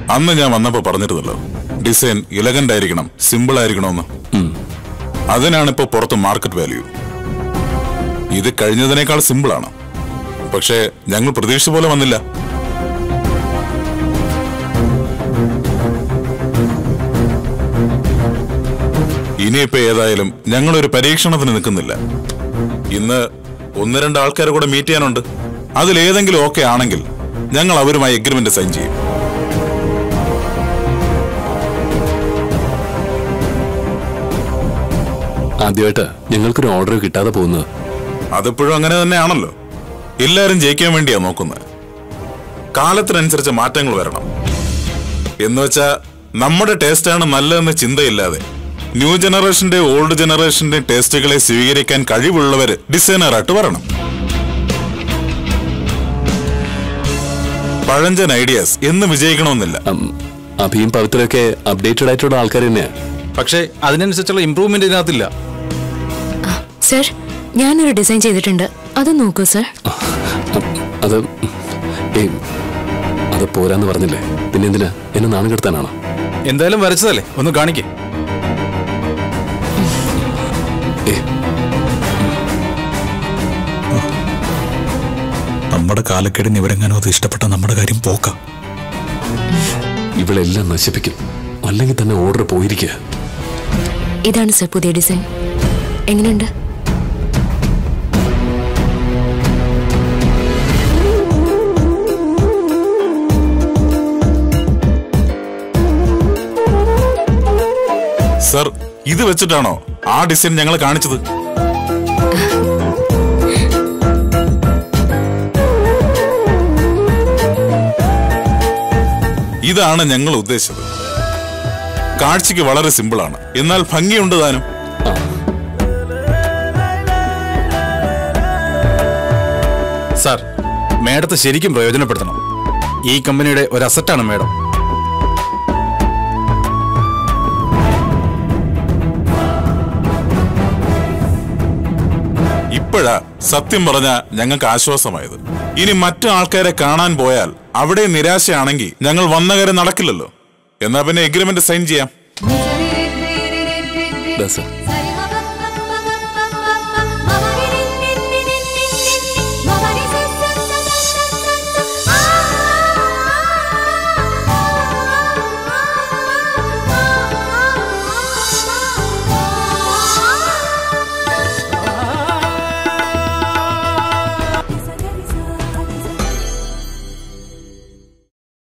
അന്ന് ഞാൻ വന്നപ്പോ പറഞ്ഞിരുന്നല്ലോ ഡിസൈൻ ഇലഗന്റ് ആയിരിക്കണം സിമ്പിൾ ആയിരിക്കണമെന്ന് അതിനാണ് ഇപ്പോ പുറത്ത് മാർക്കറ്റ് വാല്യൂ ഇത് കഴിഞ്ഞതിനേക്കാൾ സിമ്പിളാണ് പക്ഷേ ഞങ്ങൾ പ്രതീക്ഷിച്ച പോലെ വന്നില്ല ഇനിയിപ്പോ ഏതായാലും ഞങ്ങളൊരു പരീക്ഷണത്തിന് നിൽക്കുന്നില്ല ഇന്ന് ഒന്ന് രണ്ട് ആൾക്കാരെ കൂടെ മീറ്റ് ചെയ്യാനുണ്ട് അതിലേതെങ്കിലും ഓക്കെ ആണെങ്കിൽ ഞങ്ങൾ അവരുമായി എഗ്രിമെന്റ് സൈൻ ചെയ്യും ആദ്യമായിട്ട് ഞങ്ങൾക്കൊരു ഓർഡർ കിട്ടാതെ പോകുന്നത് അതിപ്പോഴും അങ്ങനെ തന്നെയാണല്ലോ എല്ലാരും ജയിക്കാൻ വേണ്ടിയാ നോക്കുന്നത് കാലത്തിനനുസരിച്ച് മാറ്റങ്ങൾ വരണം എന്നുവെച്ചാ നമ്മുടെ ടേസ്റ്റാണ് നല്ലതെന്ന ചിന്തയില്ലാതെ ന്യൂ ജനറേഷന്റെ ഓൾഡ് ജനറേഷന്റെ ടേസ്റ്റുകളെ സ്വീകരിക്കാൻ കഴിവുള്ളവര് ഡിസൈനറായിട്ട് വരണം പഴഞ്ചൻ ഐഡിയാസ് എന്ന് വിജയിക്കണമെന്നില്ല ഉം, അഭിയും പവിത്രയൊക്കെ അപ്ഡേറ്റഡ് ആയിട്ടുള്ള ആൾക്കാർ തന്നെയാ പക്ഷേ അതിനനുസരിച്ചുള്ള ഇമ്പ്രൂവ്മെന്റ് ഇതിനകത്തില്ല സർ ഞാനൊരു ഡിസൈൻ ചെയ്തിട്ടുണ്ട് അത് നോക്കൂ സർ അത് ഏയ്, അത് പോരാന്ന് പറഞ്ഞില്ലേ പിന്നെ എന്തിനാ എന്നെ നാണം കെടുത്താനാണോ എന്തായാലും വരച്ചതല്ലേ ഒന്ന് കാണിക്കേ ഏ നമ്മുടെ കാലക്കേടിന് ഇവരെങ്ങാനോ അത് ഇഷ്ടപ്പെട്ട നമ്മുടെ കാര്യം പോക്കാം ഇവളെല്ലാം നശിപ്പിക്കും അല്ലെങ്കിൽ തന്നെ ഓർഡർ പോയിരിക്കുക ഇതാണ് സർ പുതിയ ഡിസൈൻ എങ്ങനെയുണ്ട് സർ ഇത് വെച്ചിട്ടാണോ ആ ഡിസൈൻ ഞങ്ങൾ കാണിച്ചത് ഇതാണ് ഞങ്ങൾ ഉദ്ദേശിച്ചത് കാഴ്ചയ്ക്ക് വളരെ സിമ്പിളാണ് എന്നാൽ ഭംഗിയുണ്ട് താനും സാർ മേഡത്തെ ശരിക്കും പ്രയോജനപ്പെടുത്തണം ഈ കമ്പനിയുടെ ഒരു അസറ്റാണ് മേഡം ഇപ്പോഴാ സത്യം പറഞ്ഞ ഞങ്ങൾക്ക് ആശ്വാസമായത് ഇനി മറ്റു ആൾക്കാരെ കാണാൻ പോയാൽ അവിടെ നിരാശയാണെങ്കിൽ ഞങ്ങൾ വന്ന കാര്യം നടക്കില്ലല്ലോ എന്നാ പിന്നെ എഗ്രിമെന്റ് സൈൻ ചെയ്യാം ദാ സർ